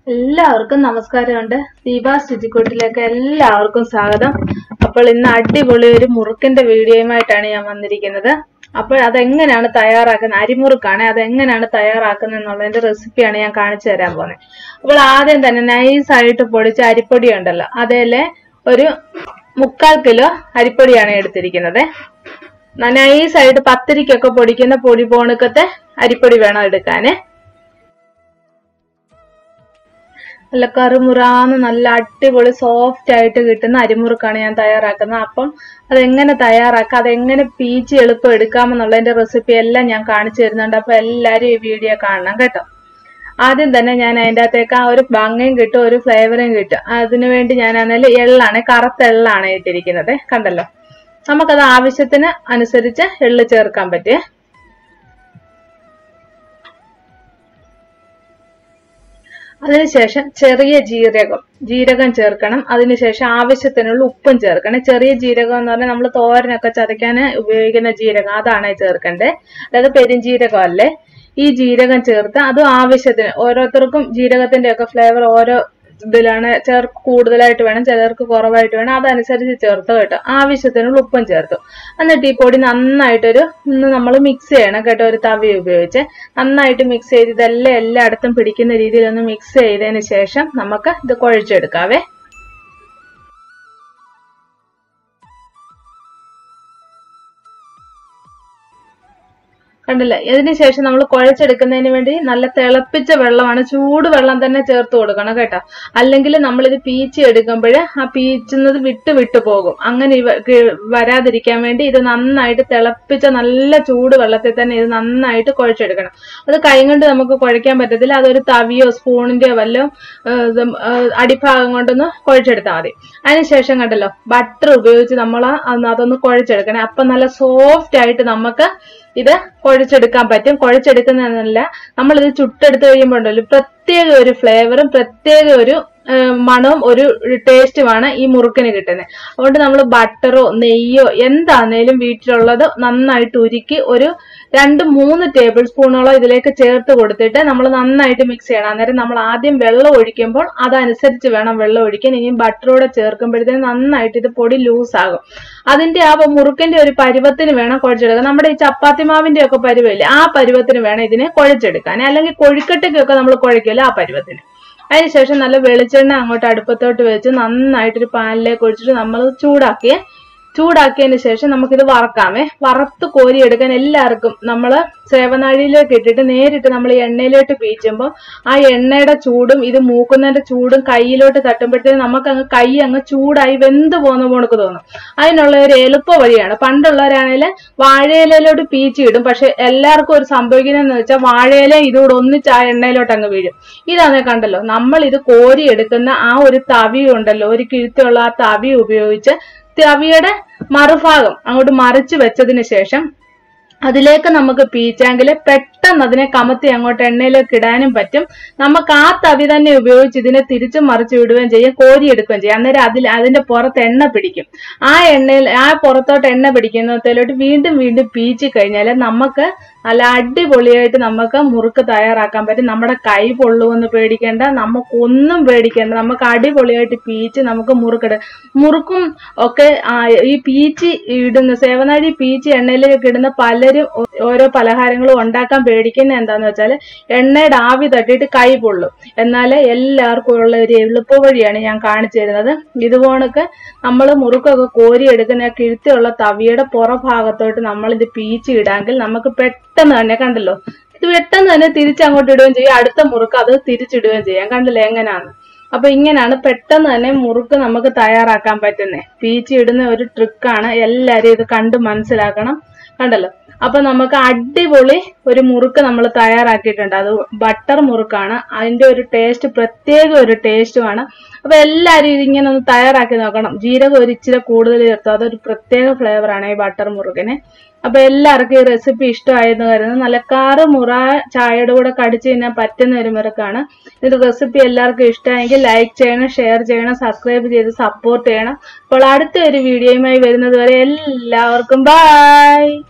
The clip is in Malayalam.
എല്ലാവർക്കും നമസ്കാരമുണ്ട് ദീപാസ് രുചിക്കൂട്ടിലേക്ക് എല്ലാവർക്കും സ്വാഗതം അപ്പോൾ ഇന്ന് അടിപൊളി ഒരു മുറുക്കിന്റെ വീഡിയോയുമായിട്ടാണ് ഞാൻ വന്നിരിക്കുന്നത് അപ്പോൾ അതെങ്ങനെയാണ് തയ്യാറാക്കുന്നത് അരിമുറുക്കാണ് അതെങ്ങനെയാണ് തയ്യാറാക്കുന്നത് എന്നുള്ളതിന്റെ റെസിപ്പിയാണ് ഞാൻ കാണിച്ചു തരാൻ പോകുന്നത് അപ്പോൾ ആദ്യം തന്നെ നൈസായിട്ട് പൊടിച്ച അരിപ്പൊടി ഉണ്ടല്ലോ അതേലെ ഒരു മുക്കാൽ കിലോ അരിപ്പൊടിയാണ് എടുത്തിരിക്കുന്നത് നൈസായിട്ട് പത്തിരിക്കൊക്കെ പൊടിക്കുന്ന പൊടി പോണക്കത്തെ അരിപ്പൊടി വേണം എടുക്കാന് നല്ല കറുമുറാന്ന് നല്ല അടിപൊളി സോഫ്റ്റ് ആയിട്ട് കിട്ടുന്ന അരിമുറുക്കാണ് ഞാൻ തയ്യാറാക്കുന്നത് അപ്പം അതെങ്ങനെ തയ്യാറാക്കാം അതെങ്ങനെ പീച്ച് എളുപ്പം എടുക്കാമെന്നുള്ളതിന്റെ റെസിപ്പി എല്ലാം ഞാൻ കാണിച്ചു തരുന്നുണ്ട് അപ്പൊ എല്ലാരും ഈ വീഡിയോ കാണണം കേട്ടോ ആദ്യം തന്നെ ഞാൻ അതിൻ്റെ അകത്തേക്ക് ആ ഒരു ഭംഗിയും കിട്ടും ഒരു ഫ്ലേവറും കിട്ടും അതിനു വേണ്ടി ഞാൻ ആണെങ്കിൽ എള്ളാണ് കറുത്ത എള്ളാണ് ഇട്ടിരിക്കുന്നത് കണ്ടല്ലോ നമുക്കത് ആവശ്യത്തിന് അനുസരിച്ച് എള്ള് ചേർക്കാൻ പറ്റേ അതിനുശേഷം ചെറിയ ജീരകം ജീരകം ചേർക്കണം അതിനുശേഷം ആവശ്യത്തിനുള്ള ഉപ്പും ചേർക്കണം ചെറിയ ജീരകം എന്ന് പറഞ്ഞാൽ നമ്മൾ തോരനൊക്കെ ചതയ്ക്കാൻ ഉപയോഗിക്കുന്ന ജീരകം അതാണ് ചേർക്കേണ്ടത് അതായത് പെരുംജീരകം അല്ലേ ഈ ജീരകം ചേർത്ത് അതും ആവശ്യത്തിന് ഓരോരുത്തർക്കും ജീരകത്തിന്റെ ഒക്കെ ഫ്ലേവർ ഓരോ ഇതിലാണ് ചിലർക്ക് കൂടുതലായിട്ട് വേണം ചിലർക്ക് കുറവായിട്ട് വേണം അതനുസരിച്ച് ചേർത്ത് കേട്ടോ ആവശ്യത്തിനുള്ള ഉപ്പും ചേർത്തു എന്നിട്ട് ഈ പൊടി നന്നായിട്ടൊരു ഒന്ന് നമ്മൾ മിക്സ് ചെയ്യണം കേട്ടോ ഒരു തവി ഉപയോഗിച്ച് നന്നായിട്ട് മിക്സ് ചെയ്ത് ഇതെല്ലാം എല്ലായിടത്തും പിടിക്കുന്ന രീതിയിൽ ഒന്ന് മിക്സ് ചെയ്തതിന് ശേഷം നമുക്ക് ഇത് കുഴച്ചെടുക്കാവേ കണ്ടില്ല ഇതിന് ശേഷം നമ്മൾ കുഴച്ചെടുക്കുന്നതിന് വേണ്ടി നല്ല തിളപ്പിച്ച വെള്ളമാണ് ചൂട് വെള്ളം തന്നെ ചേർത്ത് കൊടുക്കണം കേട്ടോ അല്ലെങ്കിൽ നമ്മൾ ഇത് പീച്ച് എടുക്കുമ്പോൾ ആ പീച്ചുന്നത് വിട്ട് വിട്ട് പോകും അങ്ങനെ ഇവ- കി- വരാതിരിക്കാൻ വേണ്ടി ഇത് നന്നായിട്ട് തിളപ്പിച്ച നല്ല ചൂട് വെള്ളത്തിൽ തന്നെ ഇത് നന്നായിട്ട് കുഴച്ചെടുക്കണം അത് കൈ കൊണ്ട് നമുക്ക് കുഴയ്ക്കാൻ പറ്റത്തില്ല അതൊരു തവിയോ സ്പൂണിന്റെയോ വല്ലോ ഏഹ്, ഇത്, ഏഹ്, അടിഭാഗം കൊണ്ടൊന്ന് കുഴച്ചെടുത്താൽ മതി അതിനുശേഷം കണ്ടല്ലോ ബട്ടർ ഉപയോഗിച്ച് നമ്മൾ അതൊന്ന് കുഴച്ചെടുക്കണേ അപ്പൊ നല്ല സോഫ്റ്റ് ആയിട്ട് നമുക്ക് ഇത് കുഴച്ചെടുക്കാൻ പറ്റും കുഴച്ചെടുക്കുന്നതല്ല നമ്മളിത് ചുട്ടെടുത്ത് കഴിയുമ്പോൾ ഉണ്ടല്ലോ പ്രത്യേക ഒരു ഫ്ലേവറും പ്രത്യേക ഒരു ഏഹ്, മണവും ഒരു ടേസ്റ്റുമാണ് ഈ മുറുക്കിന് കിട്ടുന്നത് അതുകൊണ്ട് നമ്മൾ ബട്ടറോ നെയ്യോ എന്താണേലും വീട്ടിലുള്ളത് നന്നായിട്ട് ഉരുക്കി ഒരു രണ്ട് മൂന്ന് ടേബിൾ സ്പൂണോളം ഇതിലേക്ക് ചേർത്ത് കൊടുത്തിട്ട് നമ്മൾ നന്നായിട്ട് മിക്സ് ചെയ്യണം അന്നേരം നമ്മൾ ആദ്യം വെള്ളം ഒഴിക്കുമ്പോൾ അതനുസരിച്ച് വേണം വെള്ളം ഒഴിക്കാൻ ഇനിയും ബട്ടറൂടെ ചേർക്കുമ്പോഴത്തേന് നന്നായിട്ട് ഇത് പൊടി ലൂസ് ആകും അതിന്റെ ആ മുറുക്കിന്റെ ഒരു പരുവത്തിന് വേണം കുഴച്ചെടുക്കാൻ നമ്മുടെ ഈ ചപ്പാത്തി മാവിന്റെ ഒക്കെ പരുവമില്ലേ ആ പരുവത്തിന് വേണം ഇതിനെ കുഴച്ചെടുക്കാൻ അല്ലെങ്കിൽ കൊഴുക്കട്ടയ്ക്കൊക്കെ നമ്മൾ കുഴക്കില്ല ആ പരുവത്തിന് അതിനുശേഷം നല്ല വെളിച്ചെണ്ണ അങ്ങോട്ട് അടുപ്പത്തോട്ട് വെച്ച് നന്നായിട്ടൊരു പാനിലേക്ക് ഒഴിച്ചിട്ട് നമ്മൾ ചൂടാക്കിയേ ചൂടാക്കിയതിന് ശേഷം നമുക്കിത് വറക്കാമേ വറുത്ത് കോരിയെടുക്കാൻ എല്ലാവർക്കും നമ്മൾ സേവനാഴിയിലേക്ക് ഇട്ടിട്ട് നേരിട്ട് നമ്മൾ ഈ എണ്ണയിലോട്ട് പീച്ചുമ്പോൾ ആ എണ്ണയുടെ ചൂടും ഇത് മൂക്കുന്നതിന്റെ ചൂടും കയ്യിലോട്ട് തട്ടുമ്പോഴത്തേക്കും നമുക്ക് അങ്ങ് കൈ അങ്ങ് ചൂടായി വെന്ത് പോകുന്ന പോണക്ക് തോന്നും അതിനുള്ള ഒരു എളുപ്പ വഴിയാണ് പണ്ടുള്ളവരാണെങ്കിൽ വാഴയിലയിലോട്ട് പീച്ച് ഇടും പക്ഷെ എല്ലാവർക്കും ഒരു സംഭവിക്കുന്നതെന്ന് വെച്ചാൽ വാഴയില ഇതുകൂടെ ഒന്നിച്ച് ആ എണ്ണയിലോട്ട് അങ്ങ് വീഴും ഇതാണെ കണ്ടല്ലോ നമ്മൾ ഇത് കോരി എടുക്കുന്ന ആ ഒരു തവി ഉണ്ടല്ലോ ഒരു കിഴുത്തുള്ള ആ തവി ഉപയോഗിച്ച് തവിയുടെ മറുഭാഗം അങ്ങോട്ട് മറിച്ച് വെച്ചതിന് ശേഷം അതിലേക്ക് നമുക്ക് പീച്ചാങ്കിൽ പെട്ടെന്ന് അതിനെ കമത്തി അങ്ങോട്ട് എണ്ണയിലേക്ക് ഇടാനും പറ്റും നമുക്ക് ആ തവി തന്നെ ഉപയോഗിച്ച് ഇതിനെ തിരിച്ചും മറിച്ച് വിടുകയും ചെയ്യാം കോരിയെടുക്കുകയും ചെയ്യാം അന്നേരം അതിൽ അതിന്റെ പുറത്ത് എണ്ണ പിടിക്കും ആ എണ്ണയിൽ ആ പുറത്തോട്ട് എണ്ണ പിടിക്കുന്നതിലോട്ട് വീണ്ടും വീണ്ടും പീച്ചി കഴിഞ്ഞാൽ നമുക്ക് നല്ല അടിപൊളിയായിട്ട് നമുക്ക് മുറുക്ക് തയ്യാറാക്കാൻ പറ്റും നമ്മുടെ കൈ പൊള്ളുമെന്ന് പേടിക്കേണ്ട നമുക്കൊന്നും പേടിക്കേണ്ട നമുക്ക് അടിപൊളിയായിട്ട് പീച്ച് നമുക്ക് മുറുക്കിട മുറുക്കും ഒക്കെ ആ, ഈ പീച്ച് ഇടുന്ന സേവനാഴി പീച്ച് എണ്ണയിലേക്ക് ഇടുന്ന പലരും ഓ- ഓരോ പലഹാരങ്ങളും ഉണ്ടാക്കാൻ പേടിക്കുന്ന എന്താന്ന് വെച്ചാൽ എണ്ണയുടെ ആവി തട്ടിയിട്ട് കൈ പൊള്ളും എന്നാൽ എല്ലാവർക്കും ഉള്ള ഒരു എളുപ്പ വഴിയാണ് ഞാൻ കാണിച്ചു തരുന്നത് ഇതുപോണൊക്കെ നമ്മൾ മുറുക്കൊക്കെ കോരി എടുക്കുന്ന ആ കിഴുത്തിയുള്ള തവിയുടെ പുറഭാഗത്തോട്ട് നമ്മൾ ഇത് പീച്ച് ഇടാമെങ്കിൽ നമുക്ക് പെട്ടെന്ന് തന്നെ കണ്ടല്ലോ ഇത് പെട്ടെന്ന് തന്നെ തിരിച്ചങ്ങോട്ട് ഇടുകയും ചെയ്യും അടുത്ത മുറുക്ക് അത് തിരിച്ചിടുകയും ചെയ്യാം കണ്ടില്ലേ എങ്ങനെയാണ് അപ്പൊ ഇങ്ങനെയാണ് പെട്ടെന്ന് തന്നെ മുറുക്ക് നമുക്ക് തയ്യാറാക്കാൻ പറ്റുന്നത് പീച്ച് ഇടുന്ന ഒരു ട്രിക്കാണ് എല്ലാരും ഇത് കണ്ട് മനസ്സിലാക്കണം കണ്ടല്ലോ അപ്പൊ നമുക്ക് അടിപൊളി ഒരു മുറുക്ക് നമ്മൾ തയ്യാറാക്കിയിട്ടുണ്ട് അത് ബട്ടർ മുറുക്കാണ് അതിന്റെ ഒരു ടേസ്റ്റ് പ്രത്യേക ഒരു ടേസ്റ്റുമാണ് അപ്പൊ എല്ലാരും ഇതിങ്ങനെ ഒന്ന് തയ്യാറാക്കി നോക്കണം ജീരകം ഒരു ഇച്ചിരി കൂടുതൽ ചേർത്തു അതൊരു പ്രത്യേക ഫ്ലേവറാണ് ഈ ബട്ടർ മുറുകിന് അപ്പൊ എല്ലാവർക്കും ഈ റെസിപ്പി ഇഷ്ടമായെന്ന് കരുതുന്നു നല്ല കാറ് മുറ ചായയുടെ കൂടെ കടിച്ചു തിന്നാൻ പറ്റുന്ന ഒരു മുറുക്കാണ് ഇത് റെസിപ്പി എല്ലാവർക്കും ഇഷ്ടമായെങ്കിൽ ലൈക്ക് ചെയ്യണം ഷെയർ ചെയ്യണം സബ്സ്ക്രൈബ് ചെയ്ത് സപ്പോർട്ട് ചെയ്യണം അപ്പോൾ അടുത്ത ഒരു വീഡിയോയുമായി വരുന്നത് വരെ എല്ലാവർക്കും ബൈ